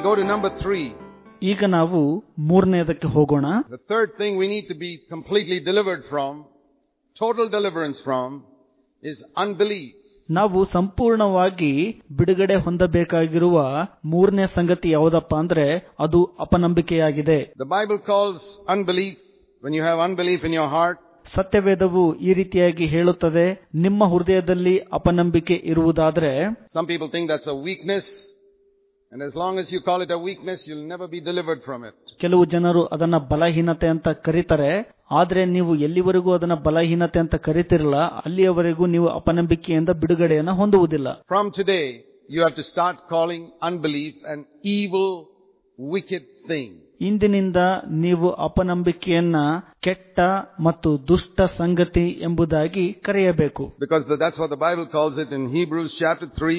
go to number three. ಈಗ ನಾವು ಮೂರನೆಯದಕ್ಕೆ ಹೋಗೋಣ The third thing we need to be completely delivered from, total deliverance from, is unbelief. ನಾವು ಸಂಪೂರ್ಣವಾಗಿ ಬಿಡುಗಡೆ ಹೊಂದಬೇಕಾಗಿರುವ ಮೂರನೇ ಸಂಗತಿ ಯಾವುದಪ್ಪ ಅಂದ್ರೆ ಅದು ಅಪನಂಬಿಕೆಯಾಗಿದೆ The Bible calls unbelief, when you have unbelief in your heart, ಸತ್ಯವೇದವು ಈ ರೀತಿಯಾಗಿ ಹೇಳುತ್ತದೆ ನಿಮ್ಮ ಹೃದಯದಲ್ಲಿ ಅಪನಂಬಿಕೆ ಇರುವುದಾದ್ರೆ some people think that's a weakness, and as long as you call it a weakness, you'll never be delivered from it. ಕೆಲವು ಜನರು ಅದನ್ನ ಬಲಹೀನತೆ ಅಂತ ಕರೀತಾರೆ ಆದ್ರೆ ನೀವು ಎಲ್ಲಿವರೆಗೂ ಅದನ್ನ ಬಲಹೀನತೆ ಅಂತ ಕರಿತಿರಲ್ಲ ಅಲ್ಲಿಯವರೆಗೂ ನೀವು ಅಪನಂಬಿಕೆಯಿಂದ ಬಿಡುಗಡೆಯನ್ನ ಹೊಂದುವುದಿಲ್ಲ From today, you have to start calling unbelief an evil, wicked thing. ಇಂದಿನಿಂದ ನೀವು ಅಪನಂಬಿಕೆಯನ್ನ ಕೆಟ್ಟ ಮತ್ತು ದುಷ್ಟ ಸಂಗತಿ ಎಂಬುದಾಗಿ ಕರೆಯಬೇಕು Because that's what the Bible calls it in Hebrews chapter 3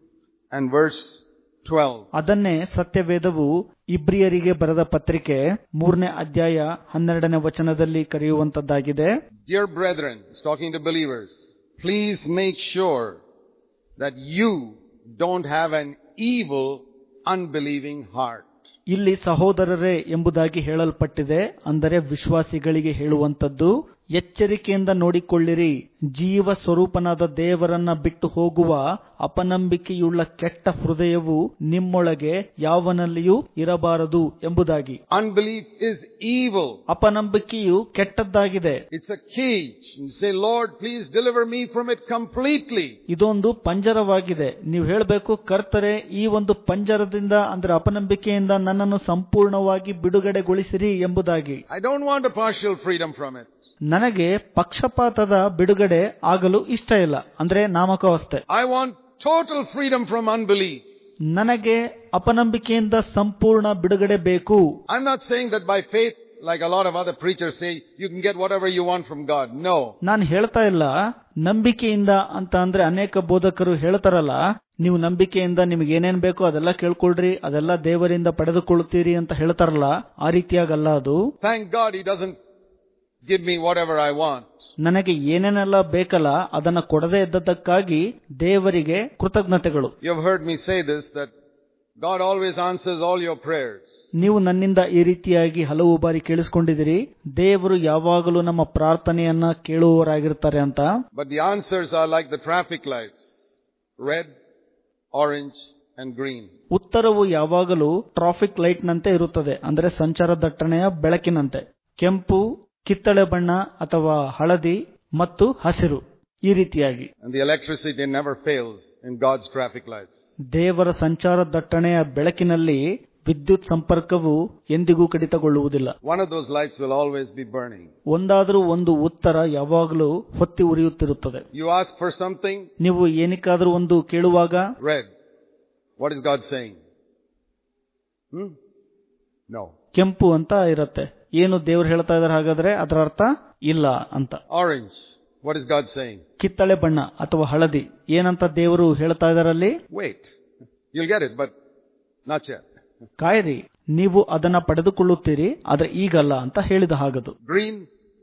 and verse 12. ಅದನ್ನೇ ಸತ್ಯವೇದವು ಇಬ್ರಿಯರಿಗೆ ಬರೆದ ಪತ್ರಿಕೆ ಮೂರನೇ ಅಧ್ಯಾಯ ಹನ್ನೆರಡನೇ ವಚನದಲ್ಲಿ ಕರೆಯುವಂತದ್ದಾಗಿದೆ Dear brethren, it's talking to believers, please make sure that you don't have an evil, unbelieving heart. ಇಲ್ಲಿ ಸಹೋದರರೇ ಎಂಬುದಾಗಿ ಹೇಳಲ್ಪಟ್ಟಿದೆ ಅಂದರೆ ವಿಶ್ವಾಸಿಗಳಿಗೆ ಹೇಳುವಂತದ್ದು ಎಚ್ಚರಿಕೆಯಿಂದ ನೋಡಿಕೊಳ್ಳಿರಿ ಜೀವ ಸ್ವರೂಪನಾದ ದೇವರನ್ನ ಬಿಟ್ಟು ಹೋಗುವ ಅಪನಂಬಿಕೆಯುಳ್ಳ ಕೆಟ್ಟ ಹೃದಯವು ನಿಮ್ಮೊಳಗೆ ಯಾವನಲ್ಲಿಯೂ ಇರಬಾರದು ಎಂಬುದಾಗಿ Unbelief is evil. ಅಪನಂಬಿಕೆಯು ಕೆಟ್ಟದ್ದಾಗಿದೆ It's a cage. And say, Lord, please deliver me from it completely. ಇದೊಂದು ಪಂಜರವಾಗಿದೆ ನೀವು ಹೇಳಬೇಕು ಕರ್ತರೆ ಈ ಒಂದು ಪಂಜರದಿಂದ ಅಂದ್ರೆ ಅಪನಂಬಿಕೆಯಿಂದ ನನ್ನನ್ನು ಸಂಪೂರ್ಣವಾಗಿ ಬಿಡುಗಡೆಗೊಳಿಸಿರಿ ಎಂಬುದಾಗಿ I don't want a partial freedom from it. ನನಗೆ ಪಕ್ಷಪಾತದ ಬಿಡುಗಡೆ ಆಗಲು ಇಷ್ಟ ಇಲ್ಲ ಅಂದ್ರೆ ನಾಮಕಾವಸ್ಥೆ I want total freedom from unbelief. ನನಗೆ ಅಪನಂಬಿಕೆಯಿಂದ ಸಂಪೂರ್ಣ ಬಿಡುಗಡೆ ಬೇಕು I'm not saying that by faith, like a lot of other preachers say, you can get whatever you want from God. No. ನಾನು ಹೇಳ್ತಾ ಇಲ್ಲ ನಂಬಿಕೆಯಿಂದ ಅಂತ ಅಂದ್ರೆ ಅನೇಕ ಬೋಧಕರು ಹೇಳ್ತಾರಲ್ಲ ನೀವು ನಂಬಿಕೆಯಿಂದ ನಿಮ್ಗೆ ಏನೇನ್ ಬೇಕೋ ಅದೆಲ್ಲ ಕೇಳ್ಕೊಳ್ರಿ ಅದೆಲ್ಲ ದೇವರಿಂದ ಪಡೆದುಕೊಳ್ಳುತ್ತೀರಿ ಅಂತ ಹೇಳ್ತಾರಲ್ಲ ಆ ರೀತಿಯಾಗಲ್ಲ ಅದು Thank God He doesn't give me whatever I want. ನನಗೆ ಏನೇನೆಲ್ಲ ಬೇಕಲ್ಲ ಅದನ್ನ ಕೊಡದೇ ಇದ್ದದ್ದಕ್ಕಾಗಿ ದೇವರಿಗೆ ಕೃತಜ್ಞತೆಗಳು You've heard me say this, that God always answers all your prayers. ನೀವು ನನ್ನಿಂದ ಈ ರೀತಿಯಾಗಿ ಹಲವು ಬಾರಿ ಕೇಳಿಸ್ಕೊಂಡಿದ್ದೀರಿ ದೇವರು ಯಾವಾಗಲೂ ನಮ್ಮ ಪ್ರಾರ್ಥನೆಯನ್ನ ಕೇಳುವವರಾಗಿರ್ತಾರೆ ಅಂತ But the answers are like the traffic lights. Red, orange, and green. ಉತ್ತರವು ಯಾವಾಗಲೂ ಟ್ರಾಫಿಕ್ ಲೈಟ್ ನಂತೆ ಇರುತ್ತದೆ ಅಂದ್ರೆ ಸಂಚಾರ ದಟ್ಟಣೆಯ ಬೆಳಕಿನಂತೆ ಕೆಂಪು ಕಿತ್ತಳೆ ಬಣ್ಣ ಅಥವಾ ಹಳದಿ ಮತ್ತು ಹಸಿರು ಈ ರೀತಿಯಾಗಿ And the electricity never fails in God's traffic lights. ದೇವರ ಸಂಚಾರ ದಟ್ಟಣೆಯ ಬೆಳಕಿನಲ್ಲಿ ವಿದ್ಯುತ್ ಸಂಪರ್ಕವು ಎಂದಿಗೂ ಕಡಿತಗೊಳ್ಳುವುದಿಲ್ಲ One of those lights will always be burning. ಒಂದಾದರೂ ಒಂದು ಉತ್ತರ ಯಾವಾಗಲೂ ಹೊತ್ತಿ ಉರಿಯುತ್ತಿರುತ್ತದೆ You ask for something, ನೀವು ಏನಕ್ಕಾದರೂ ಒಂದು ಕೇಳುವಾಗ red. What is God saying? Hmm? No. ಕೆಂಪು ಅಂತ ಇರುತ್ತೆ ಏನು ದೇವರು ಹೇಳ್ತಾ ಇದಾರೆ ಹಾಗಾದ್ರೆ ಅದರ ಅರ್ಥ ಇಲ್ಲ ಅಂತ Orange. What is God saying? ಕಿತ್ತಳೆ ಬಣ್ಣ ಅಥವಾ ಹಳದಿ ಏನಂತ ದೇವರು ಹೇಳ್ತಾ ಇದಾರಲ್ಲಿ Wait. You'll get it, but not yet. ಕಾಯಿರಿ ನೀವು ಅದನ್ನ ಪಡೆದುಕೊಳ್ಳುತ್ತೀರಿ ಆದ್ರೆ ಈಗಲ್ಲ ಅಂತ ಹೇಳಿದ ಹಾಗದು Green?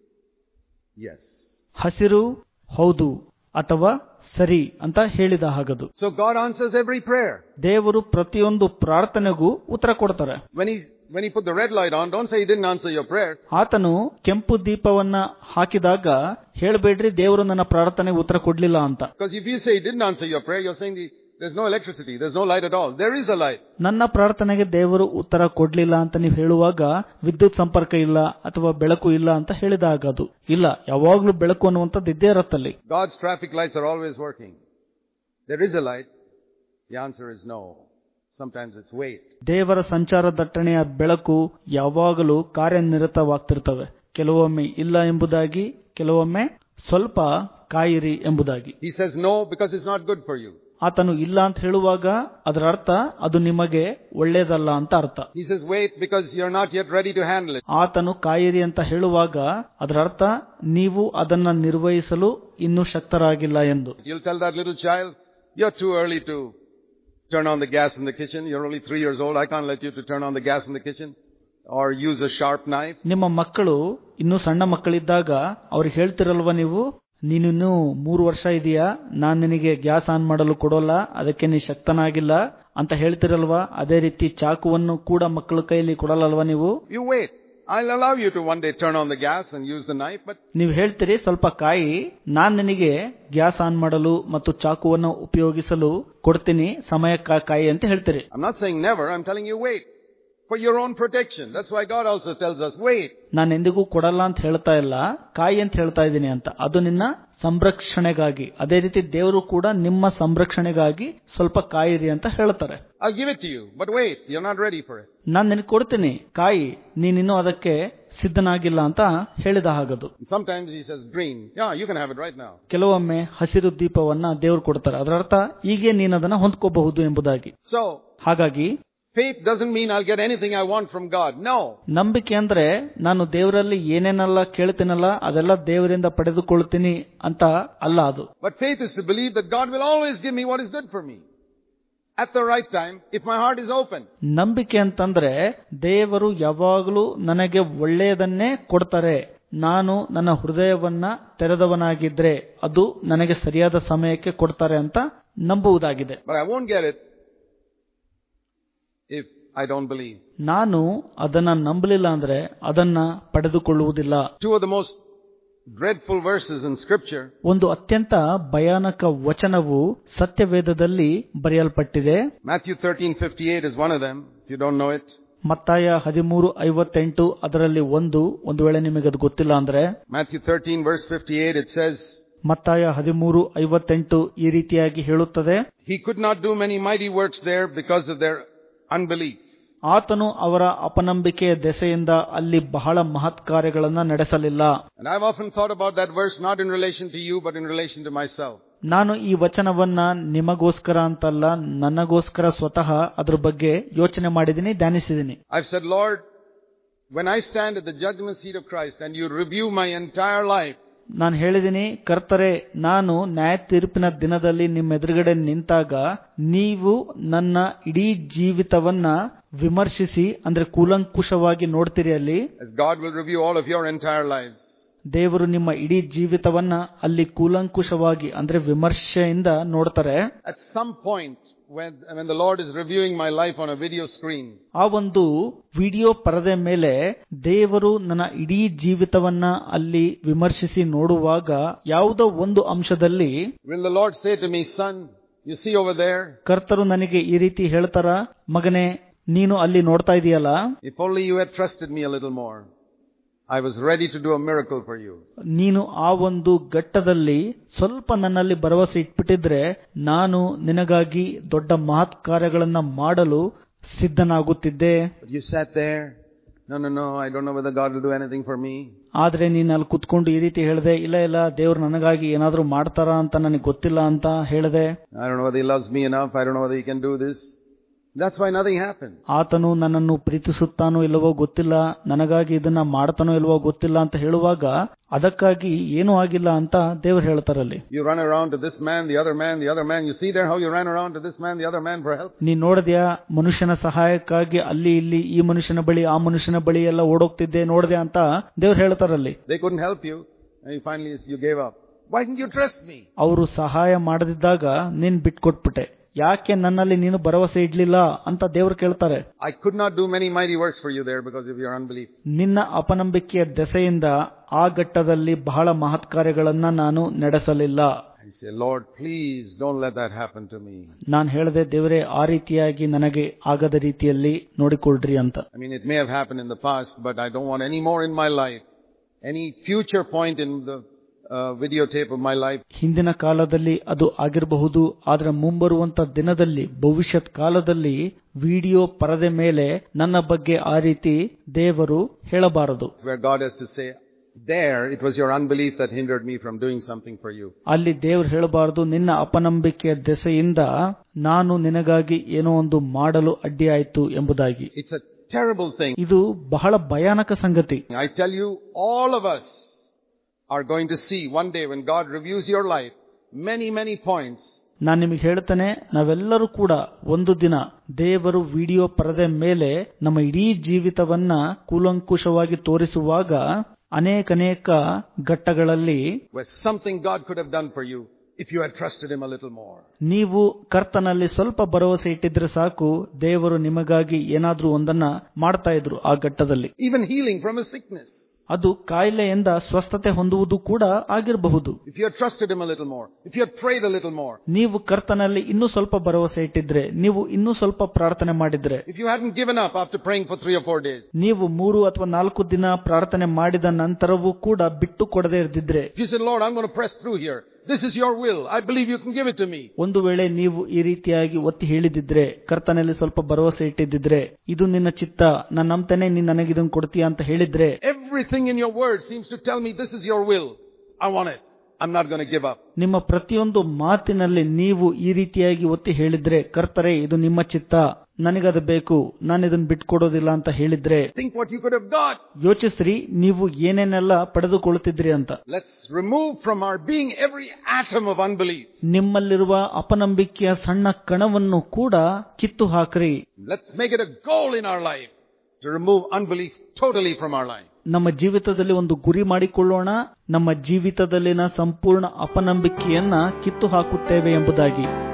Yes. ಹಸಿರು ಹೌದು ಅಥವಾ ಸರಿ ಅಂತ ಹೇಳಿದ ಹಾಗದು So God answers every prayer. ದೇವರು ಪ್ರತಿಯೊಂದು ಪ್ರಾರ್ಥನೆಗೂ ಉತ್ತರ ಕೊಡ್ತಾರೆ When he, when he put the red light on, don't say he didn't answer your prayer. ಆತನು ಕೆಂಪು ದೀಪವನ್ನ ಹಾಕಿದಾಗ ಹೇಳಬೇಡ್ರಿ ದೇವರು ನನ್ನ ಪ್ರಾರ್ಥನೆಗೆ ಉತ್ತರ ಕೊಡ್ಲಿಲ್ಲ ಅಂತ Because if you say he didn't answer your prayer, you're saying the, there's no electricity, there's no light at all. There is a light. ನನ್ನ ಪ್ರಾರ್ಥನೆಗೆ ದೇವರು ಉತ್ತರ ಕೊಡ್ಲಿಲ್ಲ ಅಂತ ನೀವು ಹೇಳುವಾಗ ವಿದ್ಯುತ್ ಸಂಪರ್ಕ ಇಲ್ಲ ಅಥವಾ ಬೆಳಕು ಇಲ್ಲ ಅಂತ ಹೇಳಿದಾಗ ಅದು ಇಲ್ಲ ಯಾವಾಗ್ಲೂ ಬೆಳಕು ಅನ್ನುವಂಥದ್ದು ಇದ್ದೇ ಇರತ್ತಲ್ಲಿ God's traffic lights are always working. There is a light. The answer is no. Sometimes it's wait. ದೇವರ ಸಂಚಾರ ದಟ್ಟಣೆಯ ಬೆಳಕು ಯಾವಾಗಲೂ ಕಾರ್ಯನಿರತವಾಗ್ತಿರ್ತವೆ ಕೆಲವೊಮ್ಮೆ ಇಲ್ಲ ಎಂಬುದಾಗಿ ಕೆಲವೊಮ್ಮೆ ಸ್ವಲ್ಪ ಕಾಯಿರಿ ಎಂಬುದಾಗಿ He says no because it's not good for you. ಆತನು ಇಲ್ಲ ಅಂತ ಹೇಳುವಾಗ ಅದರ ಅರ್ಥ ಅದು ನಿಮಗೆ ಒಳ್ಳೇದಲ್ಲ ಅಂತ ಅರ್ಥ He says wait because you're not yet ready to handle it. ಆತನು ಕಾಯಿರಿ ಅಂತ ಹೇಳುವಾಗ ಅದರ ಅರ್ಥ ನೀವು ಅದನ್ನ ನಿರ್ವಹಿಸಲು ಇನ್ನೂ ಶಕ್ತರಾಗಿಲ್ಲ ಎಂದು You'll tell that little child, you're too early to turn on the gas in the kitchen. You're only three years old. I can't let you to turn on the gas in the kitchen or use a sharp knife. ನಿಮ್ಮ ಮಕ್ಕಳು ಇನ್ನೂ ಸಣ್ಣ ಮಕ್ಕಳಿದ್ದಾಗ ಅವ್ರಿಗೆ ಹೇಳ್ತಿರಲ್ವ ನೀವು ನೀನಿನ್ನೂ ಮೂರು ವರ್ಷ ಇದೆಯಾ ನಾನ್ ನಿನಗೆ ಗ್ಯಾಸ್ ಆನ್ ಮಾಡಲು ಕೊಡೋಲ್ಲ ಅದಕ್ಕೆ ನೀ ಶಕ್ತನಾಗಿಲ್ಲ ಅಂತ ಹೇಳ್ತಿರಲ್ವಾ ಅದೇ ರೀತಿ ಚಾಕುವನ್ನು ಕೂಡ ಮಕ್ಕಳ ಕೈಯಲ್ಲಿ ಕೊಡಲ್ಲಲ್ವಾ ನೀವು You wait. I'll allow you to one day turn on the gas and use the knife, but ನೀವು ಹೇಳ್ತೀರಿ ಸ್ವಲ್ಪ ಕಾಯಿ ನಾನ್ ನಿನಗೆ ಗ್ಯಾಸ್ ಆನ್ ಮಾಡಲು ಮತ್ತು ಚಾಕುವನ್ನು ಉಪಯೋಗಿಸಲು ಕೊಡ್ತೀನಿ ಸಮಯ ಕಾಯಿ ಅಂತ ಹೇಳ್ತೀರಿ I'm not saying never. I'm telling you wait. For your own protection. That's why God also tells us wait. ನಾನು ಎಂದಿಗೂ ಕೊಡಲ್ಲ ಅಂತ ಹೇಳ್ತಾ ಇಲ್ಲ ಕಾಯಿ ಅಂತ ಹೇಳ್ತಾ ಇದ್ದೀನಿ ಅಂತ ಅದು ನಿನ್ನ ಸಂರಕ್ಷಣೆಗಾಗಿ ಅದೇ ರೀತಿ ದೇವರು ಕೂಡ ನಿಮ್ಮ ಸಂರಕ್ಷಣೆಗಾಗಿ ಸ್ವಲ್ಪ ಕಾಯಿರಿ ಅಂತ ಹೇಳ್ತಾರೆ I'll give it to you, but wait. You're not ready for it. ನಾನು ನಿನಗೆ ಕೊಡ್ತೀನಿ ಕಾಯಿ ನೀನಿನ್ನೂ ಅದಕ್ಕೆ ಸಿದ್ಧನಾಗಿಲ್ಲ ಅಂತ ಹೇಳಿದ ಹಾಗದು Sometimes he says green. Yeah, you can have it right now. ಕೆಲವೊಮ್ಮೆ ಹಸಿರು ದೀಪವನ್ನ ದೇವರು ಕೊಡ್ತಾರೆ ಅದರ ಅರ್ಥ ಹೀಗೆ ನೀನು ಅದನ್ನ ಹೊಂದ್ಕೋಬಹುದು ಎಂಬುದಾಗಿ So, ಹಾಗಾಗಿ faith doesn't mean I'll get anything I want from God. No. ನಂಬಿಕೆ ಅಂದ್ರೆ ನಾನು ದೇವರಲ್ಲಿ ಏನೇನೆಲ್ಲ ಕೇಳ್ತೀನಲ್ಲ ಅದೆಲ್ಲ ದೇವರಿಂದ ಪಡೆದುಕೊಳ್ತೀನಿ ಅಂತ ಅಲ್ಲ ಅದು But faith is to believe that God will always give me what is good for me. At the right time, if my heart is open. ನಂಬಿಕೆ ಅಂತಂದ್ರೆ ದೇವರು ಯಾವಾಗಲೂ ನನಗೆ ಒಳ್ಳೆಯದನ್ನೇ ಕೊಡ್ತಾರೆ ನಾನು ನನ್ನ ಹೃದಯವನ್ನ ತೆರೆದವನಾಗಿದ್ರೆ ಅದು ನನಗೆ ಸರಿಯಾದ ಸಮಯಕ್ಕೆ ಕೊಡ್ತಾರೆ ಅಂತ ನಂಬುವುದಾಗಿದೆ But I won't get it if I don't believe. ನಾನು ಅದನ್ನ ನಂಬಲಿಲ್ಲ ಅಂದ್ರೆ ಅದನ್ನ ಪಡೆದುಕೊಳ್ಳುವುದಿಲ್ಲ Two of the most dreadful verses in scripture. ಒಂದು ಅತ್ಯಂತ ಭಯಾನಕ ವಚನವು ಸತ್ಯವೇದದಲ್ಲಿ ಬರೆಯಲ್ಪಟ್ಟಿದೆ Matthew 13:58 is one of them. If you don't know it. ಮತ್ತಾಯ ಹದಿಮೂರು ಐವತ್ತೆಂಟು ಅದರಲ್ಲಿ ಒಂದು ಒಂದು ವೇಳೆ ನಿಮಗೆ ಅದು ಗೊತ್ತಿಲ್ಲ ಅಂದ್ರೆ Matthew 13 verse 58 it says, ಮತ್ತಾಯ ಹದಿಮೂರು ಐವತ್ತೆಂಟು ಈ ರೀತಿಯಾಗಿ ಹೇಳುತ್ತದೆ He could not do many mighty works there because of their unbelief. ಆತನು ಅವರ ಅಪನಂಬಿಕೆಯ ದೆಸೆಯಿಂದ ಅಲ್ಲಿ ಬಹಳ ಮಹತ್ ಕಾರ್ಯಗಳನ್ನ ನಡೆಸಲಿಲ್ಲ And I've often thought about that verse not in relation to you but in relation to myself. ನಾನು ಈ ವಚನವನ್ನ ನಿಮಗೋಸ್ಕರ ಅಂತಲ್ಲ ನನಗೋಸ್ಕರ ಸ್ವತಃ ಅದ್ರ ಬಗ್ಗೆ ಯೋಚನೆ ಮಾಡಿದ್ದೀನಿ ಧ್ಯಾನಿಸಿದ್ದೀನಿ I've said, Lord, when I stand at the judgment seat of Christ and you review my entire life, ನಾನು ಹೇಳಿದ್ದೀನಿ ಕರ್ತರೆ ನಾನು ನ್ಯಾಯ ತೀರ್ಪಿನ ದಿನದಲ್ಲಿ ನಿಮ್ಮ ಎದುರುಗಡೆ ನಿಂತಾಗ ನೀವು ನನ್ನ ಇಡೀ ಜೀವಿತವನ್ನ ವಿಮರ್ಶಿಸಿ ಅಂದ್ರೆ ಕೂಲಂಕುಷವಾಗಿ ನೋಡ್ತೀರಿ ಅಲ್ಲಿ as God will review all of your entire lives, ದೇವರು ನಿಮ್ಮ ಇಡೀ ಜೀವಿತವನ್ನ ಅಲ್ಲಿ ಕೂಲಂಕುಷವಾಗಿ ಅಂದ್ರೆ ವಿಮರ್ಶೆಯಿಂದ ನೋಡ್ತಾರೆ at some point when, when the Lord is reviewing my life on a video screen, ಆ ಒಂದು ವಿಡಿಯೋ ಪರದೆ ಮೇಲೆ ದೇವರು ನನ್ನ ಇಡೀ ಜೀವಿತವನ್ನ ಅಲ್ಲಿ ವಿಮರ್ಶಿಸಿ ನೋಡುವಾಗ ಯಾವುದೋ ಒಂದು ಅಂಶದಲ್ಲಿ will the Lord say to me, son, you see over there, ಕರ್ತರು ನನಗೆ ಈ ರೀತಿ ಹೇಳ್ತಾರ ಮಗನೇ ನೀನು ಅಲ್ಲಿ ನೋಡ್ತಾ ಇದೀಯಲ್ಲ if only you had trusted me a little more, I was ready to do a miracle for you. ನೀನು ಆ ಒಂದು ಘಟ್ಟದಲ್ಲಿ ಸ್ವಲ್ಪ ನನ್ನಲ್ಲಿ ಭರವಸೆ ಇಟ್ಬಿಟ್ಟಿದ್ರೆ ನಾನು ನಿನಗಾಗಿ ದೊಡ್ಡ ಮಹತ್ ಕಾರ್ಯಗಳನ್ನ ಮಾಡಲು ಸಿದ್ಧನಾಗುತ್ತಿದ್ದೆ But you sat there, no, no, no, I don't know whether God will do anything for me. ಆದ್ರೆ ನೀನ್ ಅಲ್ಲಿ ಕುತ್ಕೊಂಡು ಈ ರೀತಿ ಹೇಳಿದೆ ಇಲ್ಲ ಇಲ್ಲ ದೇವ್ರು ನನಗಾಗಿ ಏನಾದ್ರೂ ಮಾಡ್ತಾರಾ ಅಂತ ನನಗೆ ಗೊತ್ತಿಲ್ಲ ಅಂತ ಹೇಳಿದೆ I don't know whether he loves me enough, I don't know whether he can do this. That's why nothing happened. ಆತನು ನನ್ನನ್ನು ಪ್ರೀತಿಸುತ್ತಾನೋ ಇಲ್ಲವೋ ಗೊತ್ತಿಲ್ಲ ನನಗಾಗಿ ಇದನ್ನ ಮಾಡ್ತಾನೋ ಇಲ್ವೋ ಗೊತ್ತಿಲ್ಲ ಅಂತ ಹೇಳುವಾಗ ಅದಕ್ಕಾಗಿ ಏನೂ ಆಗಿಲ್ಲ ಅಂತ ದೇವ್ರು ಹೇಳ್ತಾರಲ್ಲಿ You run around to this man, the other man, the other man. You see there how you ran around to this man, the other man for help? ನೀನ್ ನೋಡಿದ್ಯಾ ಮನುಷ್ಯನ ಸಹಾಯಕ್ಕಾಗಿ ಅಲ್ಲಿ ಇಲ್ಲಿ ಈ ಮನುಷ್ಯನ ಬಳಿ ಆ ಮನುಷ್ಯನ ಬಳಿ ಎಲ್ಲ ಓಡೋಗ್ತಿದ್ದೆ ನೋಡಿದೆ ಅಂತ ದೇವ್ರು ಹೇಳ್ತಾರಲ್ಲಿ They couldn't help you, and you finally you gave up. Why didn't you trust me? ಅವರು ಸಹಾಯ ಮಾಡದಿದ್ದಾಗ ನೀನ್ ಬಿಟ್ಕೊಟ್ಬಿಟ್ಟೆ ಯಾಕೆ ನನ್ನಲ್ಲಿ ನೀನು ಭರವಸೆ ಇಡ್ಲಿಲ್ಲ ಅಂತ ದೇವ್ರು ಕೇಳ್ತಾರೆ I could not do many mighty works for you there because of your unbelief. ನಿನ್ನ ಅಪನಂಬಿಕೆಯ ದೆಸೆಯಿಂದ ಆ ಘಟ್ಟದಲ್ಲಿ ಬಹಳ ಮಹತ್ ಕಾರ್ಯಗಳನ್ನ ನಾನು ನಡೆಸಲಿಲ್ಲ I say, Lord, please don't let that happen to me. ನಾನು ಹೇಳಿದೆ ದೇವರೇ ಆ ರೀತಿಯಾಗಿ ನನಗೆ ಆಗದ ರೀತಿಯಲ್ಲಿ ನೋಡಿಕೊಳ್ರಿ ಅಂತ I mean, it may have happened in the past, but I don't want any more in my life. Any future point in the uh, videotape of my life. ಹಿಂದಿನ ಕಾಲದಲ್ಲಿ ಅದು ಆಗಿರಬಹುದು ಆದ್ರೆ ಮುಂಬರುವಂತ ದಿನದಲ್ಲಿ ಭವಿಷ್ಯತ್ ಕಾಲದಲ್ಲಿ ವಿಡಿಯೋ ಪರದೆ ಮೇಲೆ ನನ್ನ ಬಗ್ಗೆ ಆ ರೀತಿ ದೇವರು ಹೇಳಬಾರದು where God has to say, there it was your unbelief that hindered me from doing something for you. ಅಲ್ಲಿ ದೇವ್ರು ಹೇಳಬಾರದು ನಿನ್ನ ಅಪನಂಬಿಕೆಯ ದೆಸೆಯಿಂದ ನಾನು ನಿನಗಾಗಿ ಏನೋ ಒಂದು ಮಾಡಲು ಅಡ್ಡಿಯಾಯಿತು ಎಂಬುದಾಗಿ It's a terrible thing. ಇದು ಬಹಳ ಭಯಾನಕ ಸಂಗತಿ I tell you, all of us are going to see one day when God reviews your life, many, many points. ನಾನು ನಿಮಗೆ ಹೇಳ್ತೇನೆ ನಾವೆಲ್ಲರೂ ಕೂಡ ಒಂದು ದಿನ ದೇವರು ವಿಡಿಯೋ ಪರದೆ ಮೇಲೆ ನಮ್ಮ ಇಡೀ ಜೀವಿತವನ್ನ ಕೂಲಂಕುಷವಾಗಿ ತೋರಿಸುವಾಗ ಅನೇಕನೇಕ ಘಟ್ಟಗಳಲ್ಲಿ where something God could have done for you if you had trusted Him a little more. ನೀವು ಕರ್ತನಲ್ಲಿ ಸ್ವಲ್ಪ ಭರವಸೆ ಇಟ್ಟಿದ್ರೆ ಸಾಕು ದೇವರು ನಿಮಗಾಗಿ ಏನಾದ್ರೂ ಒಂದನ್ನ ಮಾಡ್ತಾ ಇದ್ರು ಆ ಘಟ್ಟದಲ್ಲಿ Even healing from a sickness. ಅದು ಕಾಯಿಲೆಯಿಂದ ಸ್ವಸ್ಥತೆ ಹೊಂದುವುದು ಕೂಡ ಆಗಿರಬಹುದು If you had trusted Him a little more. If you had prayed a little more. ನೀವು ಕರ್ತನಲ್ಲಿ ಇನ್ನೂ ಸ್ವಲ್ಪ ಭರವಸೆ ಇಟ್ಟಿದ್ರೆ ನೀವು ಇನ್ನೂ ಸ್ವಲ್ಪ ಪ್ರಾರ್ಥನೆ ಮಾಡಿದ್ರೆ If you hadn't given up after praying for three or four days. ನೀವು ಮೂರು ಅಥವಾ ನಾಲ್ಕು ದಿನ ಪ್ರಾರ್ಥನೆ ಮಾಡಿದ ನಂತರವೂ ಕೂಡ ಬಿಟ್ಟು ಕೊಡದೇ ಇರ್ದಿದ್ರೆ If you said, Lord, I'm going to press through here. This is your will. I believe you can give it to me. ಒಂದು ವೇಳೆ ನೀವು ಈ ರೀತಿಯಾಗಿ ಒತ್ತಿ ಹೇಳಿದಿದ್ರೆ ಕರ್ತನಲ್ಲಿ ಸ್ವಲ್ಪ ಭರವಸೆ ಇಟ್ಟಿದ್ದಿದ್ರೆ ಇದು ನಿನ್ನ ಚಿತ್ತ ನಾನು ನಂಬ್ತೇನೆ ನೀನ್ ನನಗೆ ಇದನ್ನು ಕೊಡ್ತೀಯ ಅಂತ ಹೇಳಿದ್ರೆ Everything in your word seems to tell me this is your will. I want it. I'm not going to give up. ನಿಮ್ಮ ಪ್ರತಿಯೊಂದು ಮಾತಿನಲ್ಲಿ ನೀವು ಈ ರೀತಿಯಾಗಿ ಒತ್ತಿ ಹೇಳಿದ್ರೆ ಕರ್ತರೆ ಇದು ನಿಮ್ಮ ಚಿತ್ತ ನನಗದು ಬೇಕು ನಾನು ಇದನ್ನು ಬಿಟ್ಕೊಡೋದಿಲ್ಲ ಅಂತ ಹೇಳಿದ್ರೆ Think what you could have got. ಯೋಚಿಸ್ರಿ ನೀವು ಏನೇನೆಲ್ಲ ಪಡೆದುಕೊಳ್ಳುತ್ತಿದ್ರಿ ಅಂತ Let's remove from our being every atom of unbelief. ನಿಮ್ಮಲ್ಲಿರುವ ಅಪನಂಬಿಕೆಯ ಸಣ್ಣ ಕಣವನ್ನು ಕೂಡ ಕಿತ್ತು ಹಾಕ್ರಿ Let's make it a goal in our life to remove unbelief totally from our life. ನಮ್ಮ ಜೀವಿತದಲ್ಲಿ ಒಂದು ಗುರಿ ಮಾಡಿಕೊಳ್ಳೋಣ ನಮ್ಮ ಜೀವಿತದಲ್ಲಿನ ಸಂಪೂರ್ಣ ಅಪನಂಬಿಕೆಯನ್ನ ಕಿತ್ತು ಹಾಕುತ್ತೇವೆ ಎಂಬುದಾಗಿ